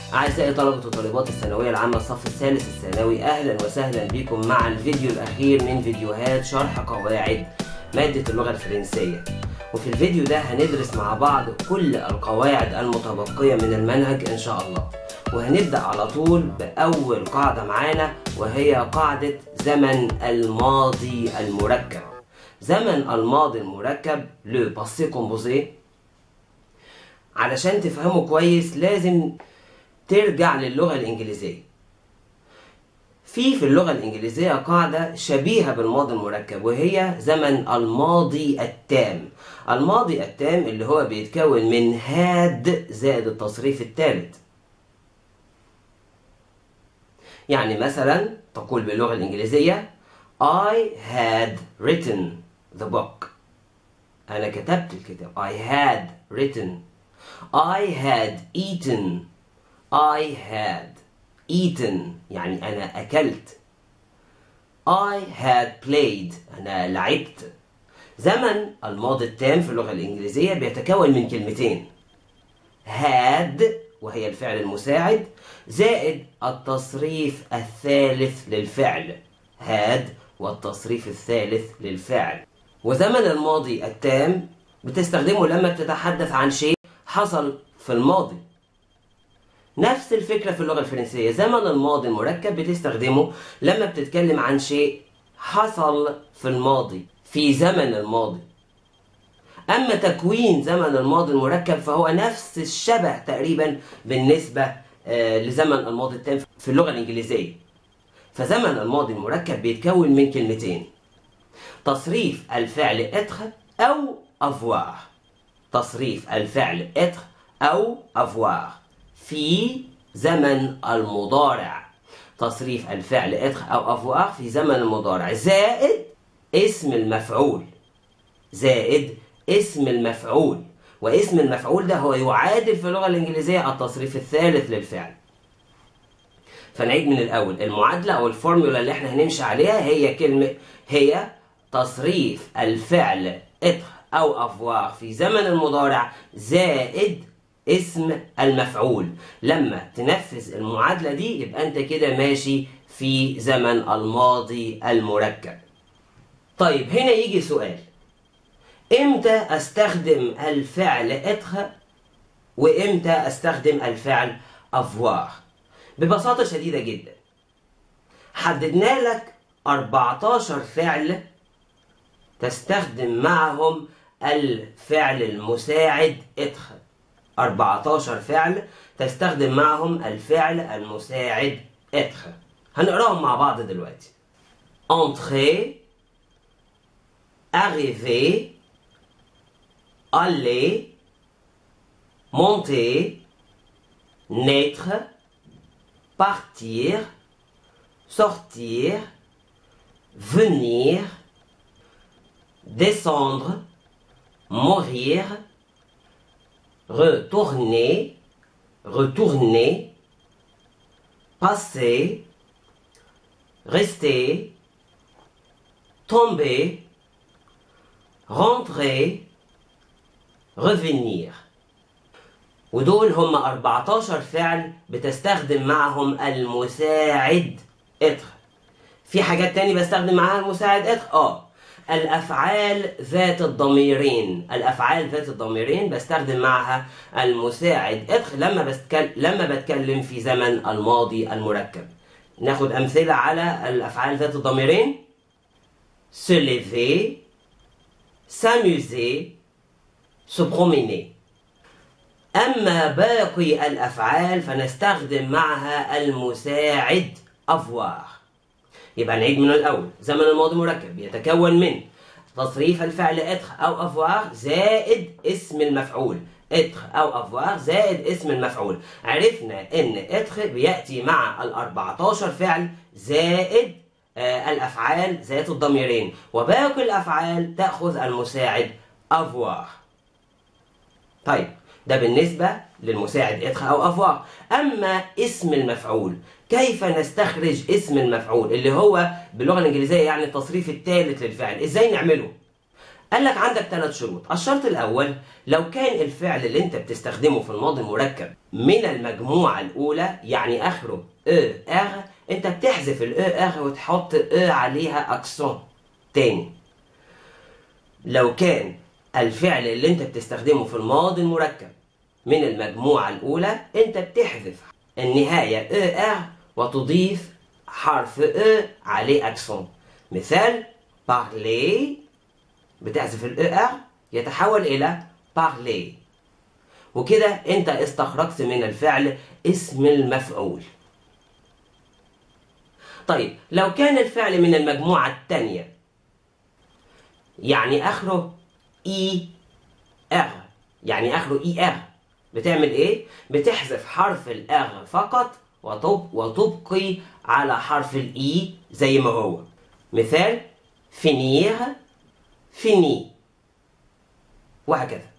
أعزائي طلبة وطالبات الثانوية العامة الصف الثالث الثانوي أهلا وسهلا بكم مع الفيديو الأخير من فيديوهات شرح قواعد مادة اللغة الفرنسية وفي الفيديو ده هندرس مع بعض كل القواعد المتبقية من المنهج إن شاء الله وهنبدأ على طول بأول قاعدة معانا وهي قاعدة زمن الماضي المركب زمن الماضي المركب لو باسي كومبوزي علشان تفهمه كويس لازم ترجع للغة الإنجليزية في في اللغة الإنجليزية قاعدة شبيهة بالماضي المركب وهي زمن الماضي التام الماضي التام اللي هو بيتكون من هاد زائد التصريف الثالث يعني مثلا تقول باللغة الإنجليزية I had written the book أنا كتبت الكتاب I had written I had eaten I had eaten يعني أنا أكلت I had played أنا لعبت زمن الماضي التام في اللغة الإنجليزية بيتكون من كلمتين had وهي الفعل المساعد زائد التصريف الثالث للفعل had والتصريف الثالث للفعل وزمن الماضي التام بتستخدمه لما بتتحدث عن شيء حصل في الماضي نفس الفكرة في اللغة الفرنسية زمن الماضي المركب بتستخدمه لما بتتكلم عن شيء حصل في الماضي في زمن الماضي أما تكوين زمن الماضي المركب فهو نفس الشبه تقريبا بالنسبة آه، لزمن الماضي التام في اللغة الإنجليزية فزمن الماضي المركب بيتكون من كلمتين تصريف الفعل اتخ أو avoir تصريف الفعل اتخ أو avoir في زمن المضارع تصريف الفعل اتخ أو avoir في زمن المضارع زائد اسم المفعول زائد اسم المفعول واسم المفعول ده هو يعادل في اللغة الإنجليزية التصريف الثالث للفعل فنعيد من الأول المعادلة أو الفورمولا اللي احنا هنمشي عليها هي كلمة هي تصريف الفعل اتخ أو أفواغ في زمن المضارع زائد اسم المفعول لما تنفذ المعادلة دي يبقى أنت كده ماشي في زمن الماضي المركب طيب هنا يجي سؤال امتى استخدم الفعل اتخ وامتى استخدم الفعل افواغ ببساطة شديدة جدا حددنا لك 14 فعل تستخدم معهم الفعل المساعد اتخ 14 فعل تستخدم معهم الفعل المساعد اتخ هنقراهم مع بعض دلوقتي entrer arriver aller monter naître partir sortir venir descendre mourir retourner retourner passer rester tomber rentrer revenir ودول هم 14 فعل بتستخدم معهم المساعد اتخ في حاجات تاني بستخدم معاها المساعد اتخ اه الافعال ذات الضميرين الافعال ذات الضميرين بستخدم معها المساعد اتخ لما بتكلم لما بتكلم في زمن الماضي المركب ناخد امثله على الافعال ذات الضميرين se lever s'amuser se promener أما باقي الأفعال فنستخدم معها المساعد avoir يبقى نعيد من الأول زمن الماضي مركب يتكون من تصريف الفعل اتخ أو avoir زائد اسم المفعول اتخ أو avoir زائد اسم المفعول عرفنا إن اتخ بيأتي مع ال 14 فعل زائد آه الأفعال ذات الضميرين وباقي الأفعال تأخذ المساعد avoir طيب ده بالنسبة للمساعد اتخ أو أفواق أما اسم المفعول كيف نستخرج اسم المفعول اللي هو باللغة الإنجليزية يعني التصريف الثالث للفعل إزاي نعمله قال لك عندك ثلاث شروط الشرط الأول لو كان الفعل اللي أنت بتستخدمه في الماضي المركب من المجموعة الأولى يعني آخره أو أغ أنت بتحذف الأو أغ وتحط أو عليها أكسون تاني لو كان الفعل اللي أنت بتستخدمه في الماضي المركب من المجموعة الأولى أنت بتحذف النهاية أو أغ وتضيف حرف أو عليه أكسون مثال parler بتحذف الاو ار يتحول الى parler وكده انت استخرجت من الفعل اسم المفعول طيب لو كان الفعل من المجموعة الثانية يعني اخره اي ار يعني اخره اي ار بتعمل ايه؟ بتحذف حرف الاغ فقط وتب وتبقي على حرف الاي زي ما هو مثال finir fini وهكذا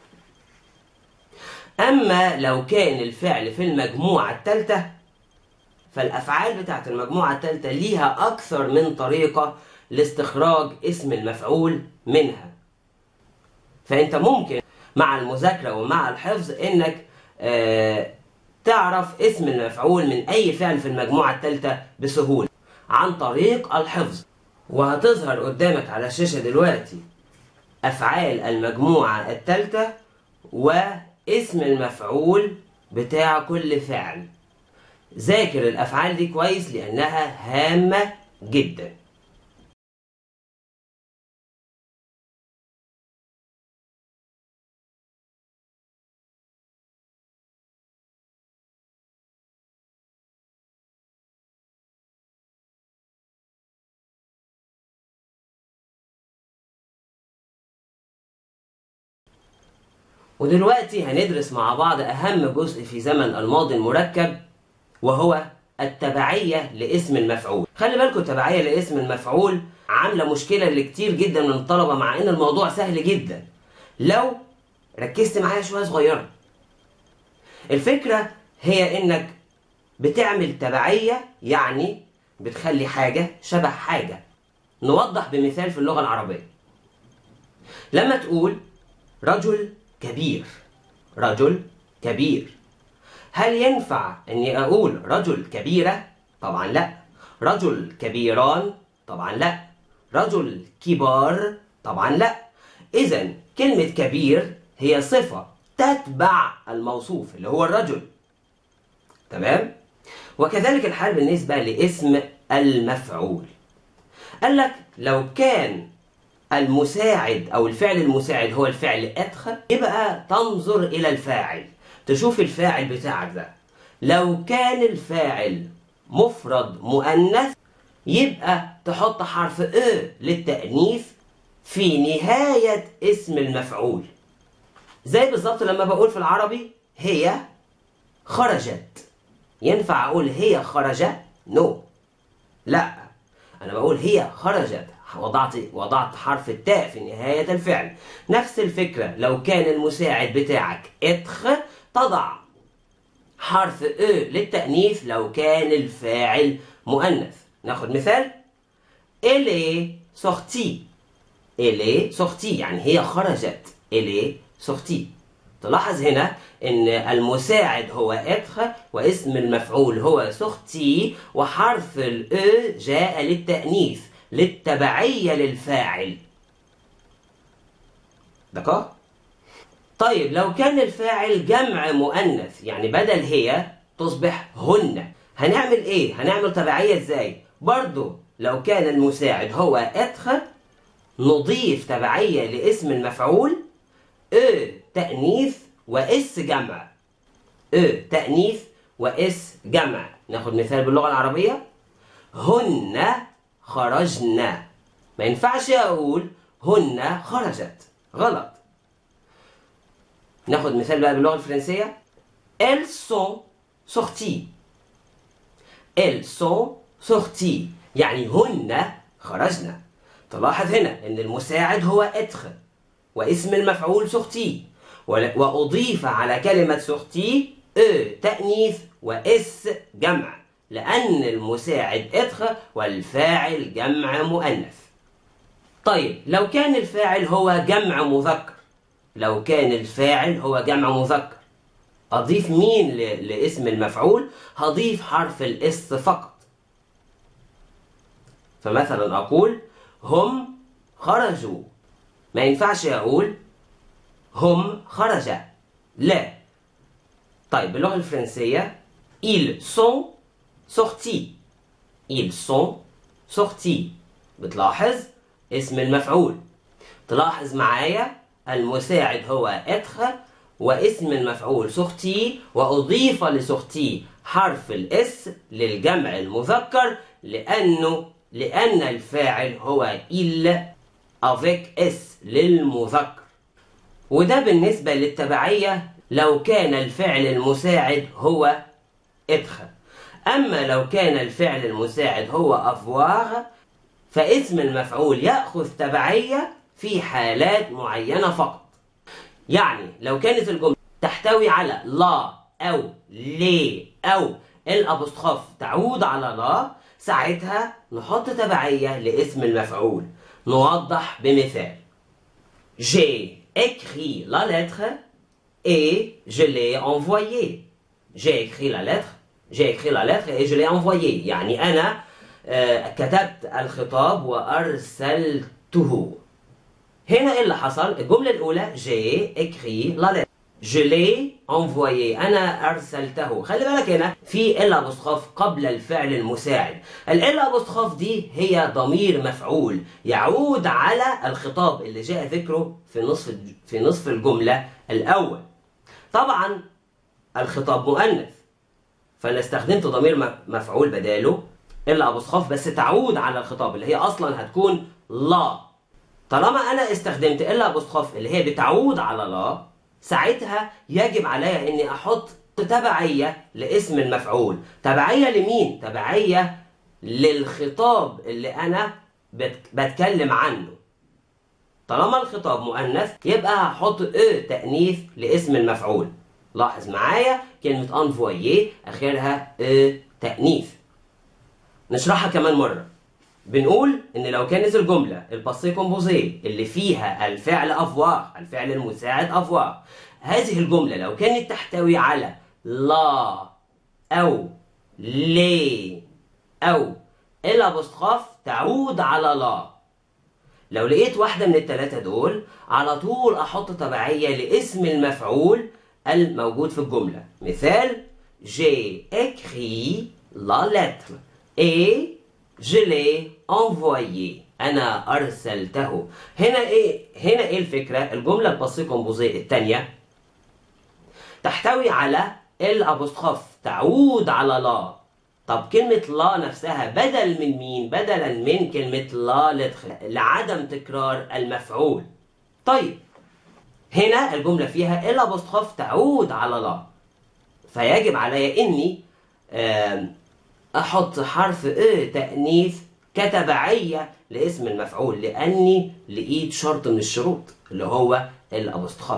أما لو كان الفعل في المجموعة الثالثة فالأفعال بتاعت المجموعة الثالثة ليها أكثر من طريقة لاستخراج اسم المفعول منها فأنت ممكن مع المذاكرة ومع الحفظ إنك آه تعرف اسم المفعول من أي فعل في المجموعة الثالثة بسهولة عن طريق الحفظ وهتظهر قدامك على الشاشة دلوقتي أفعال المجموعة الثالثة واسم المفعول بتاع كل فعل ذاكر الأفعال دي كويس لأنها هامة جدا ودلوقتي هندرس مع بعض أهم جزء في زمن الماضي المركب وهو التبعية لاسم المفعول خلي بالكم التبعية لاسم المفعول عاملة مشكلة لكتير جدا من الطلبة مع إن الموضوع سهل جدا لو ركزت معايا شوية صغيرة الفكرة هي إنك بتعمل تبعية يعني بتخلي حاجة شبه حاجة نوضح بمثال في اللغة العربية لما تقول رجل كبير رجل كبير هل ينفع اني اقول رجل كبيرة؟ طبعا لا رجل كبيران؟ طبعا لا رجل كبار؟ طبعا لا اذا كلمة كبير هي صفة تتبع الموصوف اللي هو الرجل تمام؟ وكذلك الحال بالنسبة لاسم المفعول قال لك لو كان المساعد او الفعل المساعد هو الفعل ادخل يبقى تنظر الى الفاعل تشوف الفاعل بتاعك ده لو كان الفاعل مفرد مؤنث يبقى تحط حرف ا للتأنيث في نهاية اسم المفعول زي بالظبط لما بقول في العربي هي خرجت ينفع اقول هي خرجت نو no. لا انا بقول هي خرجت وضعت وضعت حرف التاء في نهاية الفعل نفس الفكرة لو كان المساعد بتاعك اتخ تضع حرف او للتأنيث لو كان الفاعل مؤنث ناخد مثال elle est sortie elle est sortie يعني هي خرجت elle est sortie تلاحظ هنا ان المساعد هو اتخ واسم المفعول هو سختي وحرف الاو جاء للتأنيث للتبعية للفاعل دكا طيب لو كان الفاعل جمع مؤنث يعني بدل هي تصبح هن هنعمل ايه هنعمل تبعية ازاي برضو لو كان المساعد هو ادخل نضيف تبعية لاسم المفعول ا تأنيث واس جمع ا تأنيث واس جمع ناخد مثال باللغة العربية هن خرجنا ما ينفعش اقول هن خرجت غلط ناخد مثال بقى باللغه الفرنسيه elles sont sorties elles sont sorties يعني هن خرجنا تلاحظ هنا ان المساعد هو اتخ واسم المفعول سختي واضيف على كلمه سختي ا تانيث واس جمع لأن المساعد إدخ والفاعل جمع مؤنث طيب لو كان الفاعل هو جمع مذكر لو كان الفاعل هو جمع مذكر أضيف مين ل- لاسم المفعول؟ هضيف حرف الاس فقط فمثلا أقول هم خرجوا ما ينفعش أقول هم خرج لا طيب باللغة الفرنسية ils sont sortis ils sont sortis بتلاحظ اسم المفعول تلاحظ معايا المساعد هو être واسم المفعول سورتي وأضيف لسورتي حرف الاس للجمع المذكر لأنه لأن الفاعل هو il avec s للمذكر وده بالنسبة للتبعية لو كان الفعل المساعد هو ادخل أما لو كان الفعل المساعد هو avoir فاسم المفعول يأخذ تبعية في حالات معينة فقط يعني لو كانت الجملة تحتوي على لا أو لي أو الأبوستروف تعود على لا ساعتها نحط تبعية لاسم المفعول نوضح بمثال J'ai écrit la lettre et je l'ai envoyée. J'ai écrit la lettre, j'ai écrit la lettre et je l'ai envoyée. يعني أنا آه، كتبت الخطاب وأرسلته. هنا إيه اللي حصل؟ الجملة الأولى j'ai écrit la lettre. Je l'ai envoyé أنا أرسلته خلي بالك هنا في ال أبوستروف قبل الفعل المساعد ال أبوستروف دي هي ضمير مفعول يعود على الخطاب اللي جاء ذكره في نصف الج- في نصف الجملة الأول طبعا الخطاب مؤنث فانا استخدمت ضمير م- مفعول بداله الا ابوستروف بس تعود على الخطاب اللي هي اصلا هتكون لا طالما انا استخدمت الا ابوستروف اللي هي بتعود على لا ساعتها يجب عليا اني احط تبعيه لاسم المفعول تبعيه لمين تبعيه للخطاب اللي انا بت- بتكلم عنه طالما الخطاب مؤنث يبقى هحط ا تأنيث لاسم المفعول لاحظ معايا كلمة انفويي اخرها ا تأنيث نشرحها كمان مرة بنقول ان لو كانت الجملة الباسي كومبوزي اللي فيها الفعل افوار الفعل المساعد افوار هذه الجملة لو كانت تحتوي على لا او لي او الابوستروف تعود على لا لو لقيت واحدة من التلاتة دول على طول أحط تبعية لاسم المفعول الموجود في الجملة مثال J'ai écrit la lettre et je l'ai envoyé أنا أرسلته هنا إيه هنا إيه الفكرة الجملة الباسي كومبوزي الثانية تحتوي على الابوستروف تعود على لا طب كلمة لا نفسها بدل من مين؟ بدلا من كلمة لا لدخل لعدم تكرار المفعول. طيب هنا الجملة فيها الابوستروف تعود على لا فيجب علي اني آم، احط حرف ا تأنيث كتبعية لاسم المفعول لاني لقيت شرط من الشروط اللي هو الابوستروف.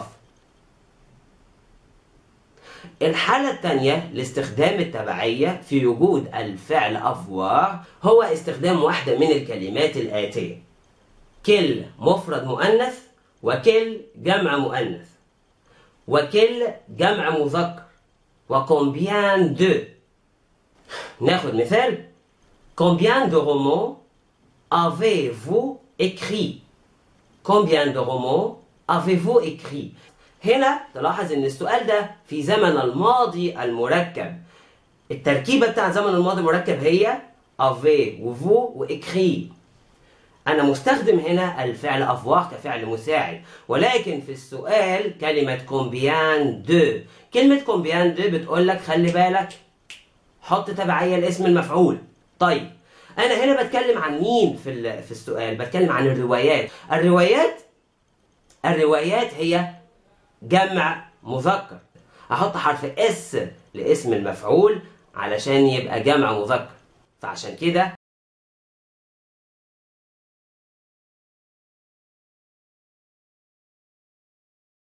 الحالة الثانية لاستخدام التبعية في وجود الفعل أفوار هو استخدام واحدة من الكلمات الآتية كل مفرد مؤنث وكل جمع مؤنث وكل جمع مذكر وكومبيان دو ناخد مثال Combien de romans avez-vous écrit Combien de romans avez-vous écrit هنا تلاحظ ان السؤال ده في زمن الماضي المركب التركيبة بتاع زمن الماضي المركب هي افي وفو واكري انا مستخدم هنا الفعل افواق كفعل مساعد ولكن في السؤال كلمة كومبيان دو كلمة كومبيان دو بتقول لك خلي بالك حط تبعية لاسم المفعول طيب انا هنا بتكلم عن مين في ال- في السؤال بتكلم عن الروايات الروايات الروايات هي جمع مذكر احط حرف اس لاسم المفعول علشان يبقى جمع مذكر فعشان كده